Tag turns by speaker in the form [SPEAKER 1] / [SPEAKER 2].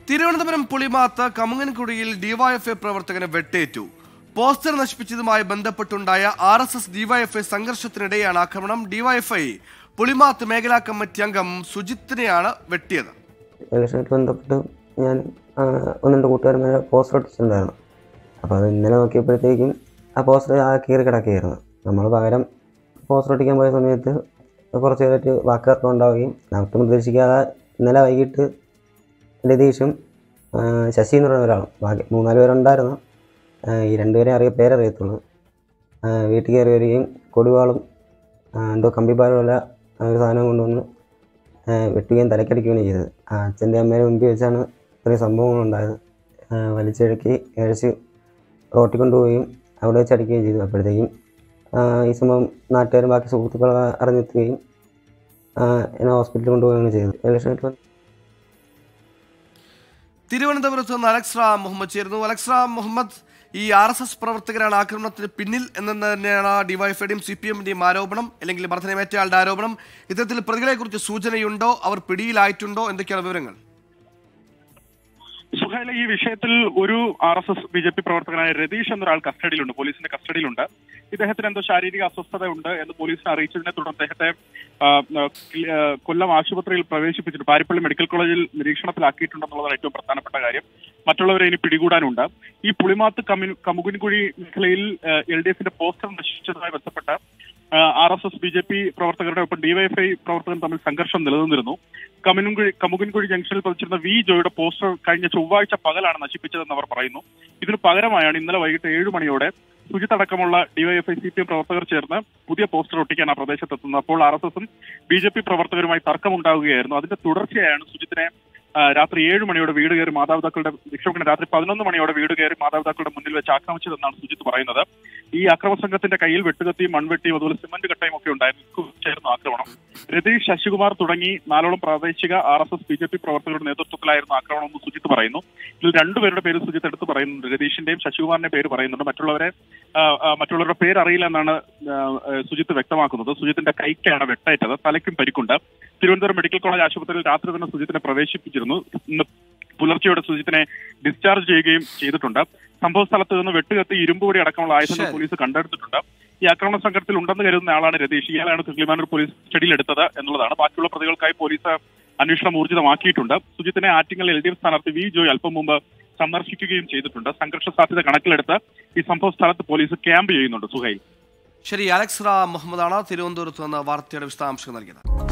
[SPEAKER 1] തിരുവനന്തപുരം പുളിമാത്ത് കമുങ്ങൻകുടിയിൽ ഡിവൈഎഫ്ഐ പ്രവർത്തകന് വെട്ടേറ്റു പോസ്റ്റർ നശിപ്പിച്ചതുമായി ബന്ധപ്പെട്ടുണ്ടായ ആർ എസ് എസ് ഡിവൈഎഫ്ഐ സംഘർഷത്തിനിടെയാണ് ആക്രമണം ഡിവൈഎഫ്ഐ പുളിമാത്ത് മേഖലാ കമ്മിറ്റി അംഗം സുജിത്തിനെയാണ് വെട്ടിയത്
[SPEAKER 2] ഇലക്ഷനായിട്ട് ബന്ധപ്പെട്ട് ഞാൻ ആ, ഒന്ന് രണ്ട് കൂട്ടുകാരന്മാരെ പോസ്റ്റർ ഒട്ടിച്ചിട്ടുണ്ടായിരുന്നു അപ്പോൾ അത് ഇന്നലെ നോക്കിയപ്പോഴത്തേക്കും ആ പോസ്റ്റർ ആ കീറി കിടക്കുകയായിരുന്നു നമ്മൾ പകരം പോസ്റ്റർ ഒട്ടിക്കാൻ പോയ സമയത്ത് കുറച്ച് പേരായിട്ട് വാക്കുതർക്കം ഉണ്ടാവുകയും ഒട്ടും പ്രതീക്ഷിക്കാതെ ഇന്നലെ വൈകിട്ട് രതീഷും ആ, ശശി എന്ന് പറയുന്ന ഒരാളും ബാക്കി മൂന്നാല് പേരുണ്ടായിരുന്നു ആ, ഈ രണ്ടുപേരെ അറിയ പേരറിയത്തുള്ളൂ ആ, വീട്ടിൽ കയറി വരികയും കൊടിവാളും ആ, എന്തോ കമ്പിപ്പാലും പോലെ ഒരു സാധനം കൊണ്ടുവന്ന് ആ, വെട്ടുകയും തലക്കടിക്കുകയും ചെയ്തത് ആ അച്ഛൻ്റെ അമ്മേനെ മുമ്പിൽ വെച്ചാണ് ഇത്രയും സംഭവങ്ങളുണ്ടായത് ആ, വലിച്ചിഴക്കി ഇഴച്ച് റോട്ടിൽ കൊണ്ടുപോവുകയും അവിടെ വെച്ച് അടിക്കുകയും ചെയ്തു അപ്പോഴത്തേക്കും ആ, ഈ സംഭവം നാട്ടുകാരും ബാക്കി സുഹൃത്തുക്കൾ അറിഞ്ഞെത്തുകയും ആ, എന്നെ ഹോസ്പിറ്റലിൽ കൊണ്ടുപോവുകയാണ് ചെയ്തത് ഇലക്ഷനായിട്ട് ബന്ധ-
[SPEAKER 1] തിരുവനന്തപുരത്ത് നിന്ന് അലക്സ് റാം മുഹമ്മദ് ചേരുന്നു അലക്സ് റാം മുഹമ്മദ് ഈ ആർ എസ് എസ് പ്രവർത്തകരാണ് ആക്രമണത്തിന് പിന്നിൽ എന്ന് തന്നെയാണ് ഡിവൈഎഫ്ഐയുടെയും സി പി എമ്മിന്റെയും ആരോപണം അല്ലെങ്കിൽ മർദ്ദനമേറ്റയാളുടെ ആരോപണം ഇത്തരത്തിൽ പ്രതികളെക്കുറിച്ച് സൂചനയുണ്ടോ അവർ പിടിയിലായിട്ടുണ്ടോ എന്തൊക്കെയാണ് വിവരങ്ങൾ
[SPEAKER 3] സുഹൈല ഈ വിഷയത്തിൽ ഒരു R S S B J P പ്രവർത്തകനായ രതീഷ് എന്നൊരാൾ കസ്റ്റഡിയിലുണ്ട് പോലീസിന്റെ കസ്റ്റഡിയിലുണ്ട് ഇദ്ദേഹത്തിന് എന്തോ ശാരീരിക അസ്വസ്ഥത ഉണ്ട് എന്ന് പോലീസിനെ അറിയിച്ചതിനെ തുടർന്ന് അദ്ദേഹത്തെ ആ, ആ, കിൽ- ആ, കൊല്ലം ആശുപത്രിയിൽ പ്രവേശിപ്പിച്ചിട്ട് പാരിപ്പള്ളി മെഡിക്കൽ കോളേജിൽ നിരീക്ഷണത്തിലാക്കിയിട്ടുണ്ടെന്നുള്ളതാണ് ഏറ്റവും പ്രധാനപ്പെട്ട കാര്യം മറ്റുള്ളവരെ ഇനി പിടികൂടാനുണ്ട് ഈ പുളിമാത്ത് കമ്മ്യൂ കമുകുനിക്കുഴി മേഖലയിൽ എൽ ഡി എഫിന്റെ പോസ്റ്റർ നശിച്ചതുമായി ബന്ധപ്പെട്ട R S S B J P പ്രവർത്തകരുടെ ഒപ്പം ഡിവൈഎഫ്ഐ പ്രവർത്തകർ തമ്മിൽ സംഘർഷം നിലനിന്നിരുന്നു കമുകുൻകുഴി കമുകുൻകുഴി ജംഗ്ഷനിൽ പതിച്ചിരുന്ന വി ജോയുടെ പോസ്റ്റർ കഴിഞ്ഞ ചൊവ്വാഴ്ച പകലാണ് നശിപ്പിച്ചതെന്ന് അവർ പറയുന്നു ഇതിന് പകരമായാണ് ഇന്നലെ വൈകിട്ട് ഏഴ് മണിയോടെ സുജിത്ത് അടക്കമുള്ള ഡിവൈഎഫ്ഐ സി പി എം പ്രവർത്തകർ ചേർന്ന് പുതിയ പോസ്റ്റർ ഒട്ടിക്കാൻ ആ പ്രദേശത്തെത്തുന്നത് അപ്പോൾ ആർ എസ് എസും ബി ജെ പി പ്രവർത്തകരുമായി തർക്കമുണ്ടാവുകയായിരുന്നു അതിന്റെ തുടർച്ചയായാണ് സുജിത്തിനെ ആ, രാത്രി ഏഴ് മണിയോടെ വീട് കയറി മാതാപിതാക്കളുടെ ക്ഷമിക്കണം രാത്രി പതിനൊന്ന് മണിയോടെ വീട് കയറി മാതാപിതാക്കളുടെ മുന്നിൽ വെച്ച് ആക്രമിച്ചതെന്നാണ് സുജിത്ത് പറയുന്നത് ഈ അക്രമ സംഘത്തിന്റെ കയ്യിൽ വെട്ടുകത്തിയും മൺവെട്ടിയും അതുപോലെ സിമന്റ് കട്ടയും ഒക്കെ ഉണ്ടായിരുന്നു ഇതിൽ ചേർന്നു ആക്രമണം രതീഷ് ശശികുമാർ തുടങ്ങി നാലോളം പ്രാദേശിക R S S B J P പ്രവർത്തകരുടെ നേതൃത്വത്തിലായിരുന്നു ആക്രമണം എന്ന് സുജിത്ത് പറയുന്നു ഇതിൽ രണ്ടുപേരുടെ പേര് സുജിത്ത് എടുത്ത് പറയുന്നുണ്ട് രതീഷിന്റെയും ശശികുമാറിന്റെ പേര് പറയുന്നുണ്ട് മറ്റുള്ളവരെ ആ, ആ, മറ്റുള്ളവരുടെ പേര് അറിയില്ല എന്നാണ് ആ, ആ, സുജിത്ത് വ്യക്തമാക്കുന്നത് സുജിത്തിന്റെ കൈക്കാണ് വെട്ടേറ്റത് തലയ്ക്കും പരിക്കുണ്ട് തിരുവനന്തപുരം മെഡിക്കൽ കോളേജ് ആശുപത്രിയിൽ രാത്രി തന്നെ സുജിത്തിനെ പ്രവേശിപ്പിച്ചിരുന്നു ഇന്ന് പുലർച്ചെയോടെ സുജിത്തിനെ ഡിസ്ചാർജ് ചെയ്യുകയും ചെയ്തിട്ടുണ്ട് സംഭവ സ്ഥലത്ത് നിന്ന് വെട്ടുകത്തി ഇരുമ്പുപൊടി അടക്കമുള്ള ആയുധങ്ങൾ
[SPEAKER 1] ശരി.
[SPEAKER 3] പോലീസ് കണ്ടെടുത്തിട്ടുണ്ട് ഈ ആക്രമണ സംഘത്തിൽ ഉണ്ടെന്ന് കരുതുന്ന ആളാണ് രതീഷ് ഇയാളാണ് കിളിമാനൂർ പോലീസ് സ്റ്റഡിയിലെടുത്തത് എന്നുള്ളതാണ് ബാക്കിയുള്ള പ്രതികൾക്കായി പോലീസ് അന്വേഷണം ഊർജിതമാക്കിയിട്ടുണ്ട് സുജിത്തിനെ ആറ്റിങ്ങൽ എൽ ഡി എഫ് സ്ഥാനാർത്ഥി വി ജോയ് അല്പം മുമ്പ് സന്ദർശിക്കുകയും ചെയ്തിട്ടുണ്ട് സംഘർഷ സാധ്യത കണക്കിലെടുത്ത് ഈ സംഭവ സ്ഥലത്ത് പോലീസ് ക്യാമ്പ് ചെയ്യുന്നുണ്ട് സുഹൈൽ
[SPEAKER 1] ശരി അലക്സ് റാം മുഹമ്മദാണ് തിരുവനന്തപുരത്ത് നിന്ന് വാർത്തയുടെ വിശദാംശങ്ങൾ നൽകിയത്